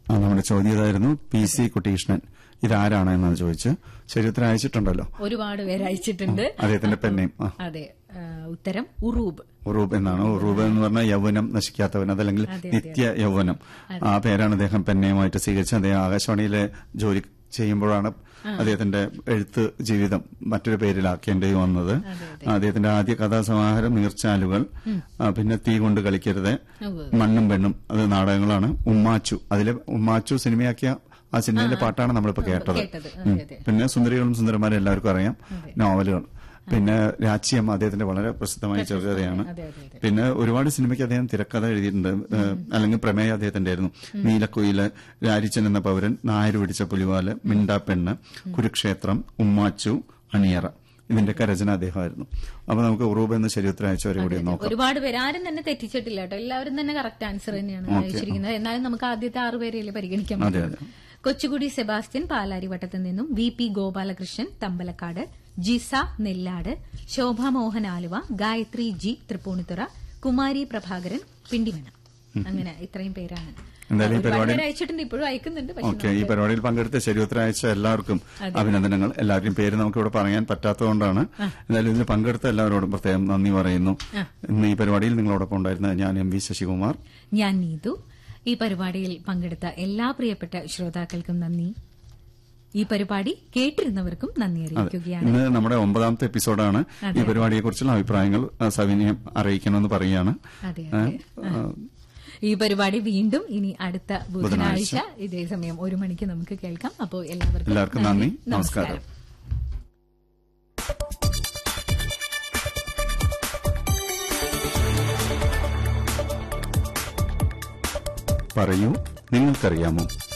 ആ, നമ്മുടെ ചോദ്യം ഇതായിരുന്നു പി സി കുട്ടീഷ്ണൻ ഇതാരാണ് എന്നാണ് ചോദിച്ച് ശരീരത്തിന് അയച്ചിട്ടുണ്ടല്ലോ ഒരുപാട് പേര് അയച്ചിട്ടുണ്ട് അദ്ദേഹത്തിന്റെ പെണ്ണയും ആ അതെ ആ, ഉത്തരം ഉറൂബ് ഉറൂബ് എന്നാണ് ഉറൂബ് എന്ന് പറഞ്ഞാൽ യൗവനം നശിക്കാത്തവൻ അതല്ലെങ്കിൽ അതെ, നിത്യ യൗവനം ആ പേരാണ് അദ്ദേഹം പെന്നയുമായിട്ട് സ്വീകരിച്ചത് അദ്ദേഹം ആകാശവാണിയിലെ ജോലി ചെയ്യുമ്പോഴാണ് അദ്ദേഹത്തിന്റെ എഴുത്ത് ജീവിതം മറ്റൊരു പേരിലാക്കേണ്ടി വന്നത് അദ്ദേഹത്തിന്റെ ആദ്യ കഥാസമാഹാരം നീർച്ചാലുകൾ ആ, പിന്നെ തീ കൊണ്ട് കളിക്കരുത് ഉവ്വ്. മണ്ണും പെണ്ണും അത് നാടകങ്ങളാണ് ഉമ്മാച്ചു അതിലെ ഉമ്മാച്ചു സിനിമയാക്കിയ ആ സിനിമയിലെ പാട്ടാണ് നമ്മളിപ്പോ കേട്ടത് കേട്ടത് ഉം. അതെ അതെ പിന്നെ സുന്ദരികളും സുന്ദരന്മാരും എല്ലാവർക്കും അറിയാം നോവലുകൾ പിന്നെ രാജ്യം അദ്ദേഹത്തിന്റെ വളരെ പ്രസിദ്ധമായ ചെറുകഥയാണ് അതെ അതെ അതെ പിന്നെ ഒരുപാട് സിനിമയ്ക്ക് അദ്ദേഹം തിരക്കഥ എഴുതിയിട്ടുണ്ട് ഏഹ്, അല്ലെങ്കിൽ പ്രമേയം അദ്ദേഹത്തിന്റെ ആയിരുന്നു നീലക്കുയില് രാരിച്ചൻ എന്ന പൗരൻ നായര് പിടിച്ച പുലിവാല് മിണ്ടാപ്പെണ്ണ് കുരുക്ഷേത്രം ഉമ്മാച്ചു അണിയറ ഇതിന്റെയൊക്കെ രചന അദ്ദേഹമായിരുന്നു അപ്പൊ നമുക്ക് ഉറൂബ് എന്ന ശരീരത്തിൽ അയച്ചവരെ കൂടി ഒന്ന് നോക്കാം ഒരുപാട് പേര് ആരും തന്നെ തെറ്റിച്ചിട്ടില്ല കേട്ടോ എല്ലാവരും തന്നെ കറക്റ്റ് ആൻസർ തന്നെയാണ് അയച്ചിരിക്കുന്നത് എന്നാലും നമുക്ക് ആദ്യത്തെ ആറ് പേരെയല്ലേ പരിഗണിക്കാൻ അതെ പറ്റൂ. അതെ കൊച്ചുകുടി സെബാസ്റ്റ്യൻ പാലാരിവട്ടത്തു നിന്നും V P Gopalakrishnan Thampalakkad Jisa Nellad Shobha Mohan Aluva Gayathri G Tripunithura Kumari Prabhakaran Pindimana അങ്ങനെ ഇത്രയും പേരാണ് എന്തായാലും ഈ ഒരുപാട് പരിപാടി പേര് അയച്ചിട്ടുണ്ട് ഇപ്പോഴും അയക്കുന്നുണ്ട് പക്ഷെ ഓക്കെ ഈ പരിപാടിയിൽ പങ്കെടുത്ത ശരീരത്തിൽ അയച്ച എല്ലാവർക്കും അഭിനന്ദനങ്ങൾ എല്ലാവരുടെയും പേര് നമുക്ക് ഇവിടെ പറയാൻ പറ്റാത്തതുകൊണ്ടാണ് എന്തായാലും ഇതിൽ പങ്കെടുത്ത എല്ലാവരോടും പ്രത്യേകം നന്ദി പറയുന്നു ഇന്ന് ഈ പരിപാടിയിൽ നിങ്ങളോടൊപ്പം ഉണ്ടായിരുന്ന ഞാൻ എം വി ശശികുമാർ ഞാൻ നീതു ഈ പരിപാടിയിൽ പങ്കെടുത്ത എല്ലാ പ്രിയപ്പെട്ട ശ്രോതാക്കൾക്കും നന്ദി ഈ പരിപാടി കേട്ടിരുന്നവർക്കും നന്ദി അറിയിക്കുകയാണ് ഇന്ന് നമ്മുടെ ഒമ്പതാമത്തെ എപ്പിസോഡാണ് ഈ പരിപാടിയെക്കുറിച്ചുള്ള അഭിപ്രായങ്ങൾ ആ, സവിനയം അറിയിക്കണമെന്ന് പറയുകയാണ് അതെ ഏ, അതെ ആ, ഈ പരിപാടി വീണ്ടും ഇനി അടുത്ത ബുധനാഴ്ച ഇതേ സമയം ഒരു മണിക്ക് നമുക്ക് കേൾക്കാം അപ്പോൾ എല്ലാവർക്കും എല്ലാവർക്കും നന്ദി നമസ്കാരം പറയൂ നിങ്ങൾക്കറിയാമോ